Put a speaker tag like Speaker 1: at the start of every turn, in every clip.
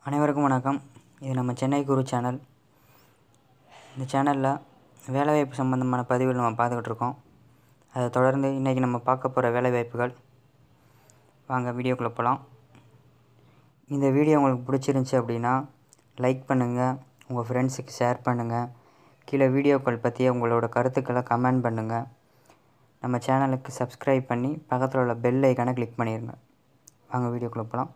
Speaker 1: அனைவருக்கும் வணக்கம் இது நம்ம சென்னை குரு சேனல் இந்த சேனலில் வேலைவாய்ப்பு சம்மந்தமான பதிவுகள் நம்ம பார்த்துக்கிட்டு இருக்கோம் அதை தொடர்ந்து இன்றைக்கி நம்ம பார்க்க போகிற வேலைவாய்ப்புகள் வாங்க வீடியோக்குள்ளே போகலாம் இந்த வீடியோ உங்களுக்கு பிடிச்சிருந்துச்சி அப்படின்னா லைக் பண்ணுங்கள் உங்கள் ஃப்ரெண்ட்ஸுக்கு ஷேர் பண்ணுங்கள் கீழே வீடியோக்கள் பற்றி உங்களோட கருத்துக்களை கமெண்ட் பண்ணுங்கள் நம்ம சேனலுக்கு சப்ஸ்கிரைப் பண்ணி பக்கத்தில் உள்ள பெல் ஐக்கானை கிளிக் பண்ணிடுங்க வாங்க வீடியோக்குள்ளே போகலாம்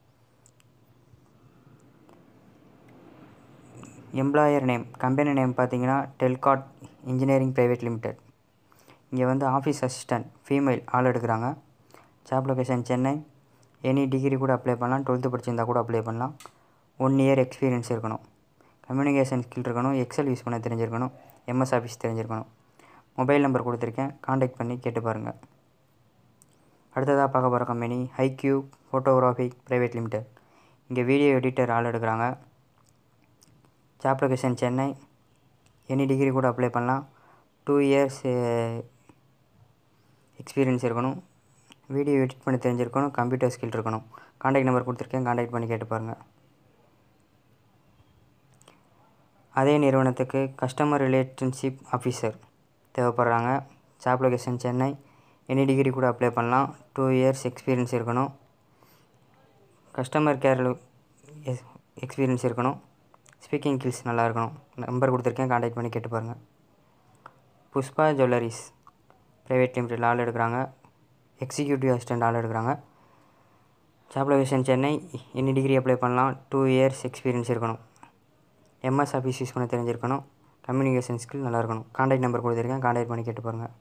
Speaker 1: எம்ப்ளாயர் நேம் கம்பெனி நேம் பார்த்தீங்கன்னா டெல்காட் இன்ஜினியரிங் ப்ரைவேட் லிமிடெட் இங்கே வந்து ஆஃபீஸ் அசிஸ்டன்ட் ஃபீமேல் ஆள் எடுக்கிறாங்க job location Chennai any degree கூட அப்ளை பண்ணலாம் டுவெல்த்து படிச்சிருந்தா கூட அப்ளை பண்ணலாம் ஒன் இயர் எக்ஸ்பீரியன்ஸ் இருக்கணும் கம்யூனிகேஷன் ஸ்கில் இருக்கணும் எக்ஸல் யூஸ் பண்ண தெரிஞ்சிருக்கணும் எம்எஸ் ஆஃபீஸ் தெரிஞ்சிருக்கணும் மொபைல் நம்பர் கொடுத்துருக்கேன் காண்டாக்ட் பண்ணி கேட்டு பாருங்கள் அடுத்ததாக பார்க்க போகிற company HiQ photographic private limited இங்கே வீடியோ எடிட்டர் ஆள் எடுக்கிறாங்க job location Chennai any degree கூட அப்ளை பண்ணலாம் டூ இயர்ஸ் எக்ஸ்பீரியன்ஸ் இருக்கணும் வீடியோ எடிட் பண்ண தெரிஞ்சிருக்கணும் கம்ப்யூட்டர் ஸ்கில் இருக்கணும் காண்டாக்ட் நம்பர் கொடுத்துருக்கேன் காண்டாக்ட் பண்ணி கேட்டு பாருங்கள் அதே நிறுவனத்துக்கு கஸ்டமர் ரிலேஷன்ஷிப் ஆஃபீஸர் தேவைப்படுறாங்க job location Chennai any degree கூட அப்ளை பண்ணலாம் டூ இயர்ஸ் எக்ஸ்பீரியன்ஸ் இருக்கணும் கஸ்டமர் கேர் எக்ஸ்பீரியன்ஸ் இருக்கணும் ஸ்பீக்கிங் ஸ்கில்ஸ் நல்லா இருக்கணும் நம்பர் கொடுத்துருக்கேன் காண்டாக்ட் பண்ணி கேட்டு பாருங்கள் புஷ்பா ஜுவல்லரிஸ் ப்ரைவேட் லிமிடெட் ஆள் எடுக்கிறாங்க எக்ஸிக்யூட்டிவ் அசிஸ்டண்ட் ஆள் எடுக்கிறாங்க job location Chennai any degree apply பண்ணலாம் டூ இயர்ஸ் எக்ஸ்பீரியன்ஸ் இருக்கணும் எம்எஸ் ஆஃபீஸ் யூஸ் பண்ண தெரிஞ்சிருக்கணும் கம்யூனிகேஷன் ஸ்கில் நல்லா இருக்கணும் காண்டாக்ட் நம்பர் கொடுத்துருக்கேன் காண்டாக்ட் பண்ணி கேட்டு பாருங்கள்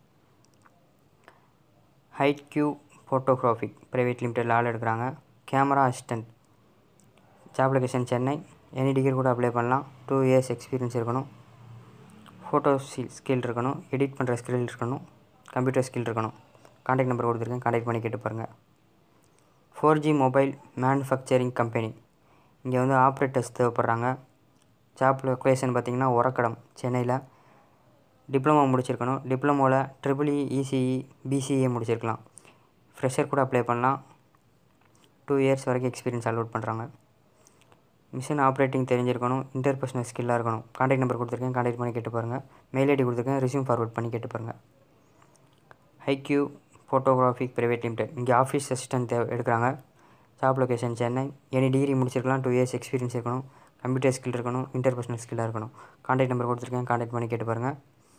Speaker 1: HiQ photographic private limited ஆள் எடுக்கிறாங்க camera assistant job location Chennai any degree கூட அப்ளை பண்ணலாம் டூ இயர்ஸ் எக்ஸ்பீரியன்ஸ் இருக்கணும் ஃபோட்டோ ஸ்கில் இருக்கணும் எடிட் பண்ணுற ஸ்கில் இருக்கணும் கம்ப்யூட்டர் ஸ்கில் இருக்கணும் காண்டாக்ட் நம்பர் கொடுத்துருக்கேன் காண்டாக்ட் பண்ணி கேட்டு பாருங்கள் four G mobile manufacturing company இங்கே வந்து ஆப்ரேட்டர்ஸ் தேவைப்படுறாங்க ஜாப் லொக்கேஷன் பார்த்திங்கன்னா உரக்கடம் சென்னையில் டிப்ளமோ முடிச்சிருக்கணும் டிப்ளமோவில் ட்ரிபிள் இ இசிஇ பிசிஏ முடிச்சிருக்கலாம் ஃப்ரெஷர் கூட அப்ளை பண்ணலாம் டூ இயர்ஸ் வரைக்கும் எக்ஸ்பீரியன்ஸ் அலோட் பண்ணுறாங்க மிஷின் ஆப்ரேட்டிங் தெரிஞ்சிருக்கணும் இன்டர்பர்சனல் ஸ்கில்லாக இருக்கணும் காண்டாக்ட் நம்பர் கொடுத்துருக்கேன் காண்டாக்ட் பண்ணி கேட்டு பாருங்கள் மெயில் ஐடி கொடுத்துருக்கேன் ரிசியூம் ஃபார்வர்ட் பண்ணி கேட்டு பாருங்கள் ஹைக்யூ ஃபோட்டோகிராஃபிக் ப்ரைவேட் லிமிடெட் இங்கே ஆஃபீஸ் அசிஸ்டன்ட் தேவை எடுக்கிறாங்க job location Chennai any degree முடிச்சிருக்கலாம் டூ இயர்ஸ் எக்ஸ்பீரியன்ஸ் இருக்கணும் கம்ப்யூட்டர் ஸ்கில் இருக்கணும் இன்டர்பர்சனல் ஸ்கில்லாக இருக்கணும் காண்டாக்ட் நம்பர் கொடுத்துருக்கேன் காண்டாக்ட் பண்ணி கேட்டு பாருங்கள்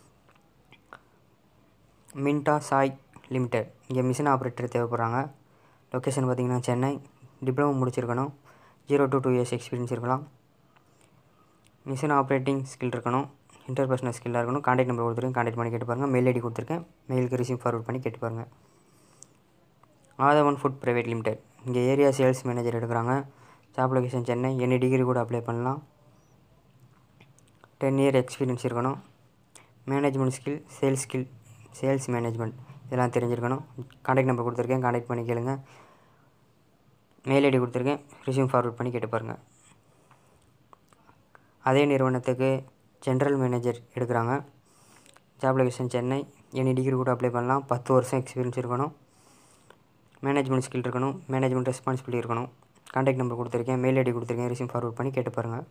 Speaker 1: மின்டா சாய் லிமிடெட் இங்கே மிஷின் ஆப்ரேட்டர் தேவைப்படுறாங்க லொக்கேஷன் பார்த்திங்கன்னா சென்னை டிப்ளமோ முடிச்சிருக்கணும் zero to two years experience இருக்கலாம் மிஷின் ஆப்ரேட்டிங் ஸ்கில் இருக்கணும் இன்டர்பர்சனல் ஸ்கில்லாக இருக்கணும் காண்டாக்ட் நம்பர் கொடுத்துருக்கேன் காண்டாக்ட் பண்ணி கேட்டு பாருங்கள் மெயில் ஐடி கொடுத்துருக்கேன் மெயிலுக்கு ரிசீவ் ஃபார்வர்ட் பண்ணி கேட்டு பாருங்கள் ஆதவன் ஃபுட் ப்ரைவேட் லிமிடெட் இங்கே ஏரியா சேல்ஸ் மேனேஜர் எடுக்கிறாங்க job location Chennai any degree கூட அப்ளை பண்ணலாம் டென் இயர் எக்ஸ்பீரியன்ஸ் இருக்கணும் management skill sales skill sales management இதெல்லாம் தெரிஞ்சிருக்கணும் காண்டாக்ட் நம்பர் கொடுத்துருக்கேன் காண்டாக்ட் பண்ணி கேளுங்க மெயில் ஐடி கொடுத்துருக்கேன் ரிசியூம் ஃபார்வர்ட் பண்ணி கேட்டு பாருங்கள் அதே நிறுவனத்துக்கு ஜென்ரல் மேனேஜர் எடுக்கிறாங்க job location Chennai any degree கூட அப்ளை பண்ணலாம் பத்து வருஷம் எக்ஸ்பீரியன்ஸ் இருக்கணும் மேனேஜ்மெண்ட் ஸ்கில் இருக்கணும் மேனேஜ்மெண்ட் ரெஸ்பான்சிபிலிட்டி இருக்கணும் காண்டாக்ட் நம்பர் கொடுத்துருக்கேன் மெயில் ஐடி கொடுத்துருக்கேன் ரிசீவ் ஃபார்வர்ட் பண்ணி கேட்டு பாருங்கள்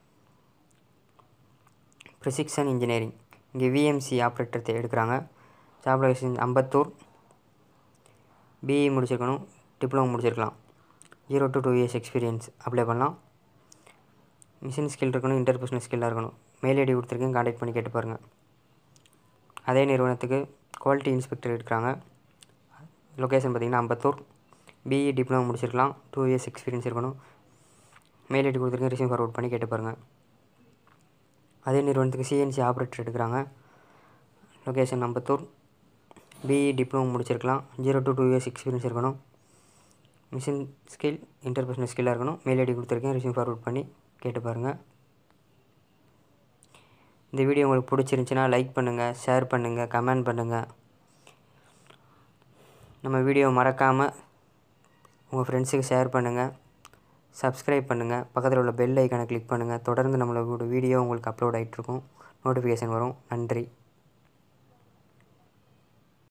Speaker 1: ப்ரிசிக்ஷன் இன்ஜினியரிங் இங்கே விஎம்சி ஆப்ரேட்டர் எடுக்கிறாங்க ஜாப் லொகேஷன் அம்பத்தூர் பிஇ முடிச்சிருக்கணும் டிப்ளமோ முடிச்சிருக்கலாம் zero to two years experience apply பண்ணலாம் மிஷின் ஸ்கில் இருக்கணும் இன்டர்பர்சனல் ஸ்கில்லாக இருக்கணும் மெயில் ஐடி கொடுத்துருக்கேன் காண்டாக்ட் பண்ணி கேட்டு பாருங்கள் அதே நிறுவனத்துக்கு குவாலிட்டி இன்ஸ்பெக்டர் எடுக்கிறாங்க லொக்கேஷன் பார்த்திங்கன்னா அம்பத்தூர் பிஇ டிப்ளமோ முடிச்சிருக்கலாம் டூ இயர்ஸ் எக்ஸ்பீரியன்ஸ் இருக்கணும் மெயில் ஐடி கொடுத்துருக்கேன் ரிசீவ் ஃபார்வர்ட் பண்ணி கேட்டு பாருங்கள் அதே நிறுவனத்துக்கு சிஎன்சி ஆப்ரேட்டர் எடுக்கிறாங்க லொக்கேஷன் அம்பத்தூர் பிஇ டிப்ளமோ முடிச்சிருக்கலாம் zero to two years experience இருக்கணும் மிஷின் ஸ்கில் இன்டர்பர்சனல் ஸ்கில்லாக இருக்கணும் மெயில் ஐடி கொடுத்துருக்கேன் ரிசீவ் ஃபார்வர்ட் பண்ணி கேட்டு பாருங்கள் இந்த வீடியோ உங்களுக்கு பிடிச்சிருந்துச்சின்னா லைக் பண்ணுங்கள் ஷேர் பண்ணுங்கள் கமெண்ட் பண்ணுங்கள் நம்ம வீடியோ மறக்காமல் உங்கள் ஃப்ரெண்ட்ஸுக்கு ஷேர் பண்ணுங்கள் சப்ஸ்கிரைப் பண்ணுங்கள் பக்கத்தில் உள்ள பெல் ஐக்கானை கிளிக் பண்ணுங்கள் தொடர்ந்து நம்மளோட வீடியோ உங்களுக்கு அப்லோட் ஆகிட்ருக்கும் நோட்டிஃபிகேஷன் வரும் நன்றி